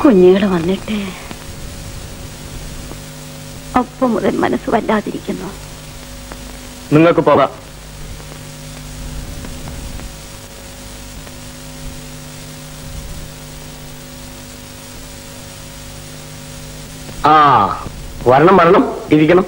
കുഞ്ഞുങ്ങൾ വന്നിട്ട് ഒപ്പം മുതൽ മനസ്സ് വല്ലാതിരിക്കുന്നു നിങ്ങൾക്ക് പോകാം ആ വരണം വരണം ഇരിക്കണം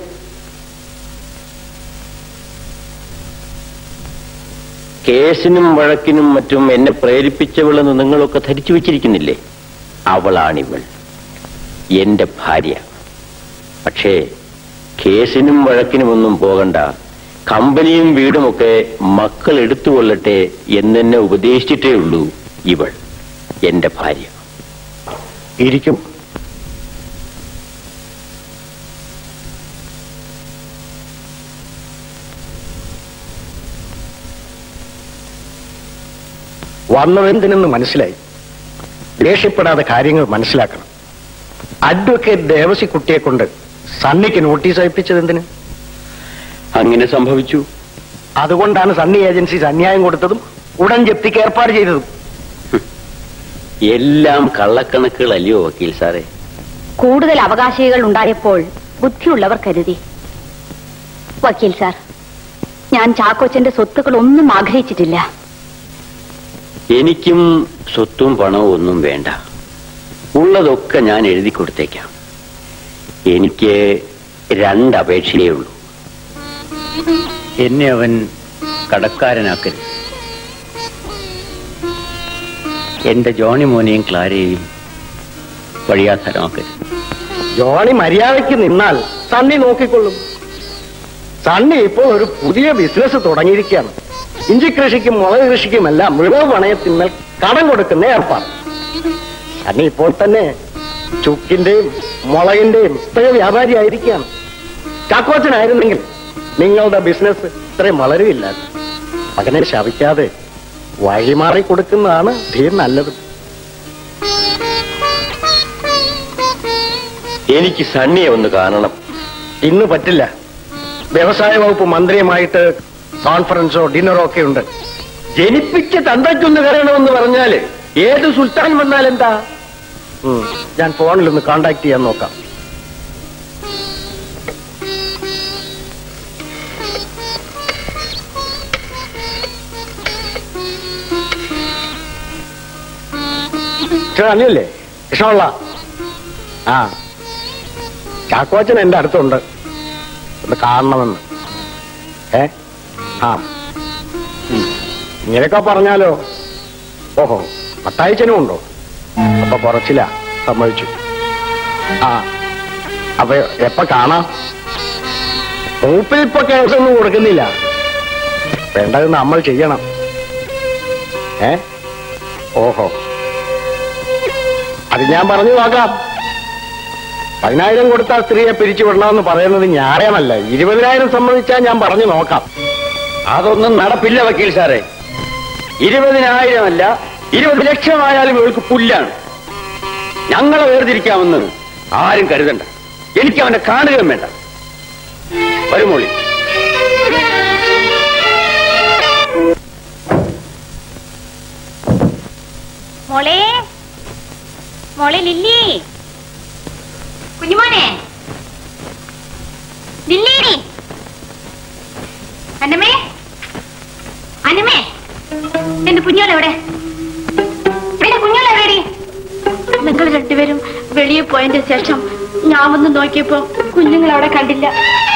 കേസിനും വഴക്കിനും മറ്റും എന്നെ പ്രേരിപ്പിച്ചവളെന്ന് നിങ്ങളൊക്കെ ധരിച്ചു വെച്ചിരിക്കുന്നില്ലേ അവളാണിവൾ എന്റെ ഭാര്യ പക്ഷേ കേസിനും വഴക്കിനുമൊന്നും പോകണ്ട കമ്പനിയും വീടുമൊക്കെ മക്കൾ എടുത്തുകൊള്ളട്ടെ എന്നെന്നെ ഉപദേശിച്ചിട്ടേ ഉള്ളൂ ഇവൾ എന്റെ ഭാര്യ ഇരിക്കും വന്നതെന്തിനെന്ന് മനസ്സിലായി ദേഷ്യപ്പെടാതെ കാര്യങ്ങൾ മനസ്സിലാക്കണം അഡ്വക്കേറ്റ് ദേവസിക്കുട്ടിയെ കൊണ്ട് സണ്ണിക്ക് നോട്ടീസ് അയപ്പിച്ചത് എന്തിന് അങ്ങനെ സംഭവിച്ചു അതുകൊണ്ടാണ് സണ്ണി ഏജൻസീസ് അന്യായം കൊടുത്തതും ഉടൻ ജപ്തിക്ക് ഏർപ്പാട് ചെയ്തതും എല്ലാം കള്ളക്കണക്കുകളല്ലയോ വക്കീൽ സാറേ കൂടുതൽ അവകാശികൾ ഉണ്ടായപ്പോൾ ബുദ്ധിയുള്ളവർ കരുതി വക്കീൽ സാർ ഞാൻ ചാക്കോച്ചന്റെ സ്വത്തുക്കൾ ഒന്നും ആഗ്രഹിച്ചിട്ടില്ല എനിക്കും സ്വത്തും പണവും ഒന്നും വേണ്ട ഉള്ളതൊക്കെ ഞാൻ എഴുതി കൊടുത്തേക്കാം എനിക്ക് രണ്ടപേക്ഷയേ ഉള്ളൂ എന്നെ അവൻ കടക്കാരനാക്കരുത് എന്റെ ജോണി മോനെയും ക്ലാരയെയും വഴിയാധാരമാക്കരുത് ജോണി മര്യാദയ്ക്ക് നിന്നാൽ സണ്ണി നോക്കിക്കൊള്ളും സണ്ണി ഇപ്പോൾ ഒരു പുതിയ ബിസിനസ് തുടങ്ങിയിരിക്കുകയാണ് ഇഞ്ചി കൃഷിക്കും മുളക് കൃഷിക്കുമെല്ലാം വിളവ് പണയത്തിന്മേൽ കടം കൊടുക്കുന്ന ഏർപ്പാട് സണ്ണി ഇപ്പോൾ തന്നെ ചുക്കിന്റെയും മുളകിന്റെയും ഇത്രയും വ്യാപാരിയായിരിക്കുകയാണ് ചാക്കോച്ചനായിരുന്നെങ്കിൽ നിങ്ങളുടെ ബിസിനസ് ഇത്രയും വളരുകയില്ല മകനെ ശവിക്കാതെ വഴിമാറി കൊടുക്കുന്നതാണ് ധീർ നല്ലത് എനിക്ക് സണ്ണിയെ ഒന്ന് കാണണം ഇന്ന് പറ്റില്ല വ്യവസായ വകുപ്പ് മന്ത്രിയുമായിട്ട് കോൺഫറൻസോ ഡിന്നറോ ഒക്കെ ഉണ്ട് ജനിപ്പിച്ച തന്തയ്ക്കൊന്ന് കയറണമെന്ന് പറഞ്ഞാല് ഏത് സുൽത്താൻ വന്നാൽ എന്താ ഉം, ഞാൻ ഫോണിൽ ഒന്ന് കോണ്ടാക്ട് ചെയ്യാൻ നോക്കാം അനിയല്ലേ കൃഷ്ണമുള്ള ആ ചാക്കോച്ചൻ എന്റെ അടുത്തുണ്ട് ഒന്ന് കാണണമെന്ന് ഏ ആ ഉം. ഇങ്ങനെയൊക്കെ പറഞ്ഞാലോ ഓഹോ പത്താഴ്ചനും ഉണ്ടോ അപ്പൊ കുറച്ചില്ല സമ്മതിച്ചു ആ അപ്പൊ എപ്പ കാണാം മൂപ്പിൽ ഇപ്പൊ കേസൊന്നും കൊടുക്കുന്നില്ല വേണ്ടത് നമ്മൾ ചെയ്യണം ഏ ഓഹോ അത് ഞാൻ പറഞ്ഞു നോക്കാം പതിനായിരം കൊടുത്താൽ സ്ത്രീയെ പിരിച്ചു വിടണമെന്ന് പറയുന്നത് ഞാറേമല്ല ഇരുപതിനായിരം സമ്മതിച്ചാൽ ഞാൻ പറഞ്ഞു നോക്കാം അതൊന്നും നടപ്പില്ല വക്കീൽ സാറേ ഇരുപതിനായിരം അല്ല ഇരുപത് ലക്ഷമായാലും ഇവൾക്ക് പുല്ലാണ് ഞങ്ങളെ വേർതിരിക്കാമെന്ന് ആരും കരുതണ്ട എനിക്ക് അവനെ കാണുകയും വേണ്ട വരുമോളി മോളെ മോളെ ലില്ലി കുഞ്ഞുമോനെ ലില്ലി അന്നമേ അന്നമേ എന്റെ കുഞ്ഞോലെവിടെ എന്റെ കുഞ്ഞോലെവിടെടി നിങ്ങൾ രണ്ടുപേരും വെളിയിൽ പോയതിന്റെ ശേഷം ഞാൻ വന്ന് നോക്കിയപ്പോ കുഞ്ഞുങ്ങൾ അവിടെ കണ്ടില്ല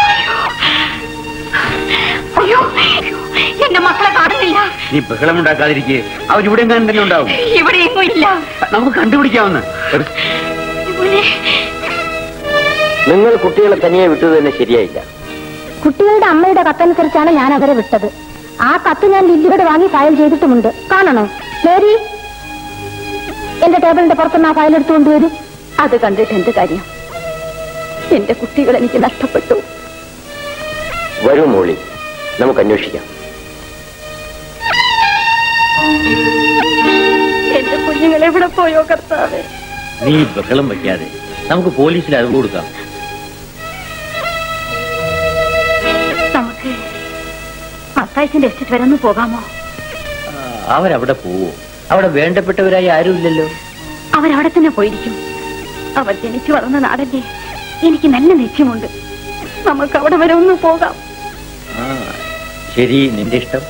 അയ്യോ എന്റെ മക്കളെ കാണുന്നില്ല നീ ബഹളം ഉണ്ടാക്കാതിരിക്കെ അവരിവിടെ തന്നെ ഉണ്ടാവും ഇവിടെ എങ്ങും ഇല്ല നമുക്ക് കണ്ടുപിടിക്കാവുന്ന മോനെ നിങ്ങൾ കുട്ടികളെ തനിയെ വിട്ടത് തന്നെ ശരിയായില്ല കുട്ടികളുടെ അമ്മയുടെ കത്തനുസരിച്ചാണ് ഞാൻ അവരെ വിട്ടത് ആ കത്ത് ഞാൻ ലില്ലിയോട് വാങ്ങി ഫയൽ ചെയ്തിട്ടുമുണ്ട് കാണണോ മേരി എന്റെ ടേബിളിന്റെ പുറത്തുനിന്ന് ആ ഫയൽ എടുത്തുകൊണ്ട് വരും അത് കണ്ടിട്ട് എന്ത് കാര്യം എന്റെ കുട്ടികൾ എനിക്ക് നഷ്ടപ്പെട്ടു വരൂ മോളി നമുക്ക് അന്വേഷിക്കാം എന്റെ കുഞ്ഞുങ്ങൾ എവിടെ പോയോ കർത്താവേ നീ ബഹളം വയ്ക്കാതെ നമുക്ക് പോലീസിൽ അറിവ് കൊടുക്കാം നമുക്ക് മത്തായിച്ചിന്റെ എസ്റ്റേറ്റ് വരെ ഒന്ന് പോകാമോ അവരവിടെ പോവോ അവിടെ വേണ്ടപ്പെട്ടവരായി ആരുമില്ലല്ലോ അവരവിടെ തന്നെ പോയിരിക്കും അവൾ ജനിച്ചു വളർന്ന നാടല്ലേ എനിക്ക് നല്ല ലക്ഷ്യമുണ്ട് നമുക്ക് അവിടെ വരെ ഒന്ന് പോകാം ആ ശരി നിന്റെ ഇഷ്ടം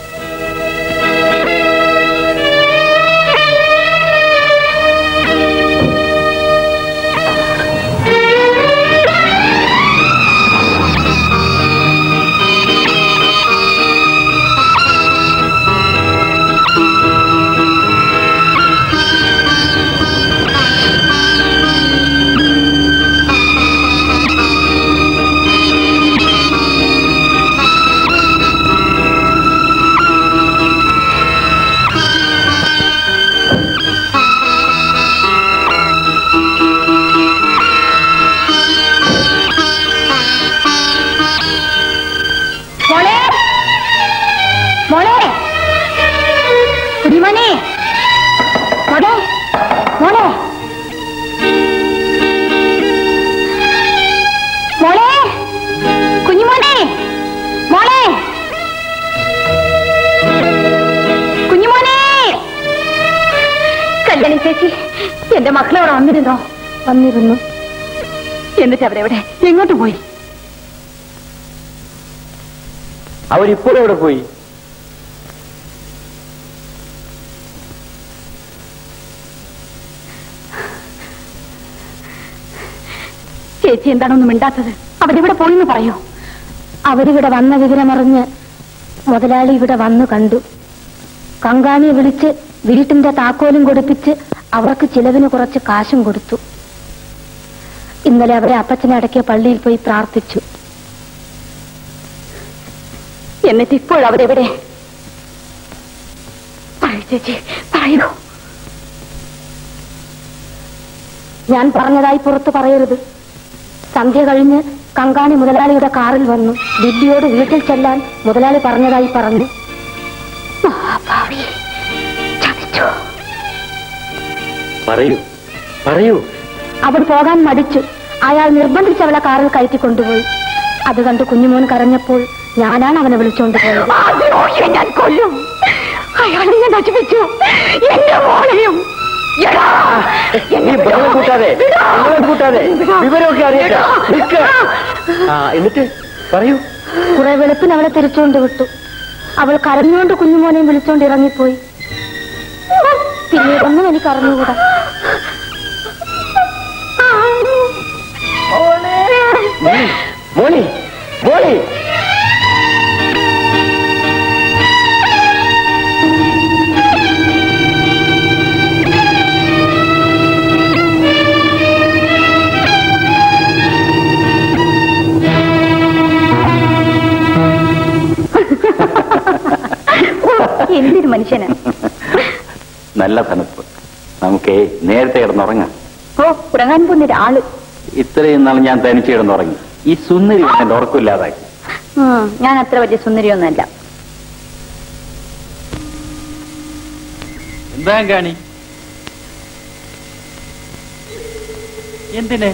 മോളെ മോളെ കുടിമണി മോളെ മോളെ മോളെ കുഞ്ഞുമോനെ മോളെ കുഞ്ഞുമോനെ കല്യാണി ചേച്ചി എന്റെ മക്കളവിടെ വന്നിരുന്നോ വന്നിരുന്നു എന്നിട്ട് അവരെവിടെ എങ്ങോട്ട് പോയി അവരിപ്പോൾ എവിടെ പോയി ചേച്ചി എന്താണൊന്നും മിണ്ടാത്തത് അവരെവിടെ പോയിന്ന് പറയൂ അവരിവിടെ വന്ന വിവരമറിഞ്ഞ് മുതലാളി ഇവിടെ വന്നു കണ്ടു കങ്കാണിയെ വിളിച്ച് വീട്ടിന്റെ താക്കോലും കൊടുപ്പിച്ച് അവർക്ക് ചിലവിന് കുറച്ച് കാശും കൊടുത്തു ഇന്നലെ അവരെ അപ്പച്ചനെ അടക്കിയ പള്ളിയിൽ പോയി പ്രാർത്ഥിച്ചു എന്നിട്ട് ഇപ്പോൾ അവരെവിടെ പറയൂ ചേച്ചി പറയൂ ഞാൻ പറഞ്ഞതായി പുറത്തു പറയരുത് സന്ധ്യ കഴിഞ്ഞ് കങ്കാണി മുതലാളിയുടെ കാറിൽ വന്നു ലില്ലിയോട് വീട്ടിൽ ചെല്ലാൻ മുതലാളി പറഞ്ഞതായി പറഞ്ഞു മഹാഭാവി ചതിച്ചു പറയൂ പറയൂ അവൾ പോകാൻ മടിച്ചു അയാൾ നിർബന്ധിച്ച് അവളെ കാറിൽ കയറ്റി കൊണ്ടുപോയി അത് കണ്ട് കുഞ്ഞുമോൻ കരഞ്ഞപ്പോൾ ഞാനാണ് അവനെ വിളിച്ചുകൊണ്ട് പോയത് ആ ദ്രോഹിയെ ഞാൻ കൊല്ലും അയാളെ ഞാൻ നശിപ്പിച്ചു എന്റെ മോളെയും എടാ, നീ ബഹളം കൂട്ടാതെ ബഹളം കൂട്ടാതെ വിവരമൊക്കെ അറിയട്ടെ നിൽക്ക്. ആ എന്നിട്ട് പറയൂ കുറെ വെളുപ്പിന് അവളെ തിരിച്ചുകൊണ്ട് വിട്ടു അവൾ കരഞ്ഞുകൊണ്ട് കുഞ്ഞുമോനെയും വിളിച്ചുകൊണ്ട് ഇറങ്ങിപ്പോയി പിന്നീടൊന്നും എനിക്ക് അറിഞ്ഞുകൂടാ മോളി മോളി മോളി എന്തൊരു മനുഷ്യന് നല്ല തണുപ്പ് നമുക്ക് നേരത്തെ കിടന്നുറങ്ങാം ഓ ഉറങ്ങാൻ പോകുന്ന ഒരാള് ഇത്രയും നാൾ ഞാൻ തനിച്ച് കിടന്നുറങ്ങി ഈ സുന്ദരി എന്റെ ഉറക്കമില്ലാതാക്കി ഉം, ഞാൻ അത്ര വലിയ സുന്ദരിയൊന്നല്ല എന്താ കാണി എന്തിന്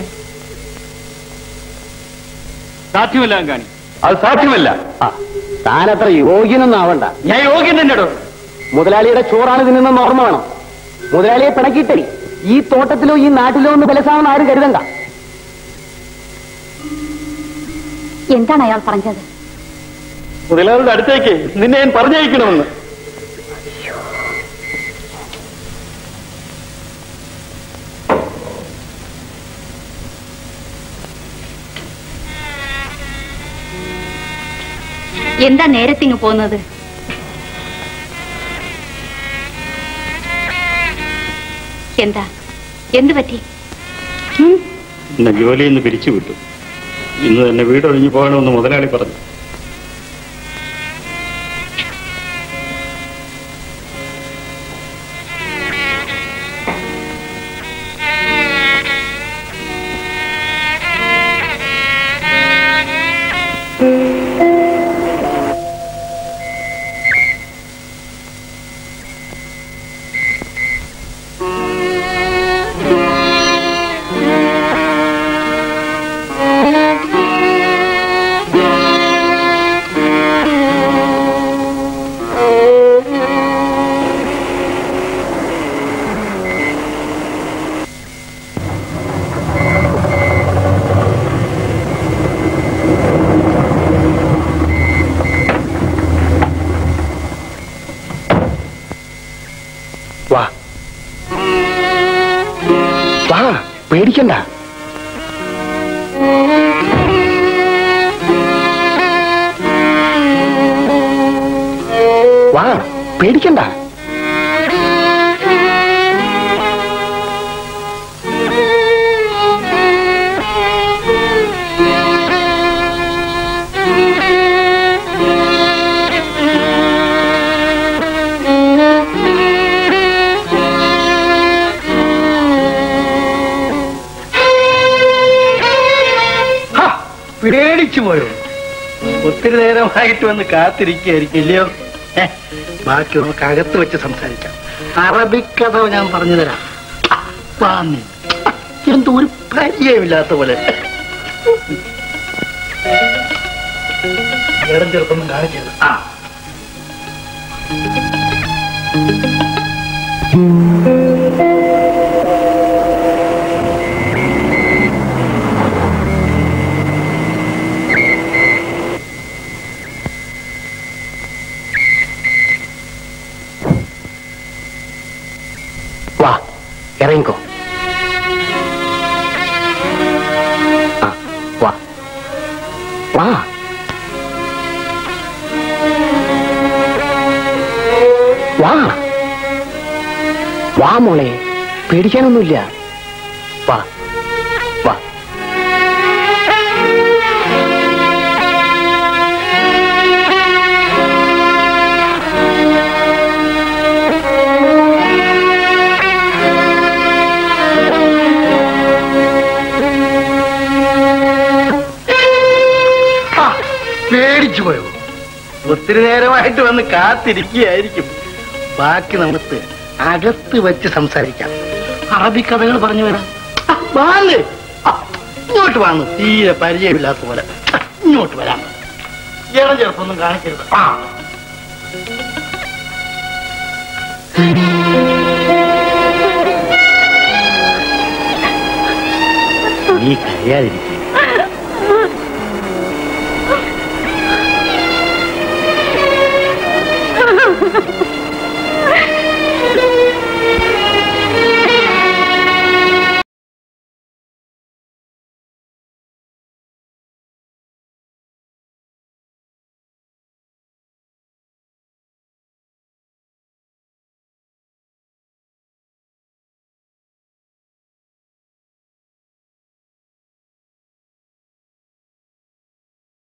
സാധ്യമല്ല കാണി അത് സാധ്യമല്ല താനത്ര യോഗ്യനൊന്നും ആവണ്ട ഞാൻ യോഗ്യൻ തന്നെടോ മുതലാളിയുടെ ചോറാണ് ഇതിനെന്ന് ഓർമ്മ വേണം മുതലാളിയെ പിണക്കിയിട്ടേ ഈ തോട്ടത്തിലോ ഈ നാട്ടിലോ ഒന്ന് ബലസാമെന്ന് ആരും കരുതണ്ട എന്താണ് അയാൾ പറഞ്ഞത് മുതലാളിയുടെ അടുത്തേക്ക് നിന്നെ ഞാൻ പറഞ്ഞയക്കണമെന്ന് എന്താ നേരത്തിങ്ങ് പോകുന്നത് എന്താ എന്തു പറ്റി ഉം? എന്നെ ജോലിയിൽ നിന്ന് പിരിച്ചുവിട്ടു ഇന്ന് തന്നെ വീടൊഴിഞ്ഞു പോകണമെന്ന് മുതലാളി പറഞ്ഞു ആ വാ പേടിക്കണ്ട വാ പേടിക്കണ്ട ഹാ, പേടിച്ചു പോയോ ഒത്തിരി നേരമായിട്ട് വന്ന് കാത്തിരിക്കുകയായിരിക്കും ഇല്ലയോ ഏ, ബാക്കി നമുക്ക് അകത്ത് വെച്ച് സംസാരിക്കാം അറബിക്കഥ ഞാൻ പറഞ്ഞു തരാം വാ നീ. എന്തോ ഒരു പരിചയമില്ലാത്ത പോലെ ഇടം ചെറുപ്പൊന്നും കാണിച്ചത് ആ വാ ഇറങ്ങിക്കോ ആ, വാ വാ വാ വാ മോളെ പേടിക്കാനൊന്നുമില്ല വാ വാ ആ, പേടിച്ചു പോയോ ഒത്തിരി നേരമായിട്ട് വന്ന് കാത്തിരിക്കുകയായിരിക്കും ബാക്കി നമുക്ക് അകത്ത് വെച്ച് സംസാരിക്കാം അറബി കഥകൾ പറഞ്ഞു വരാം ആ, വാന്ന്. ആ, ഇങ്ങോട്ട് വാന്ന് തീരെ പരിചയമില്ലാത്ത പോലെ ആ, ഇങ്ങോട്ട് വരാം ഇളം ചെറുപ്പൊന്നും കാണിക്കരുത് ആ നീ കഴിയാതിരിക്കും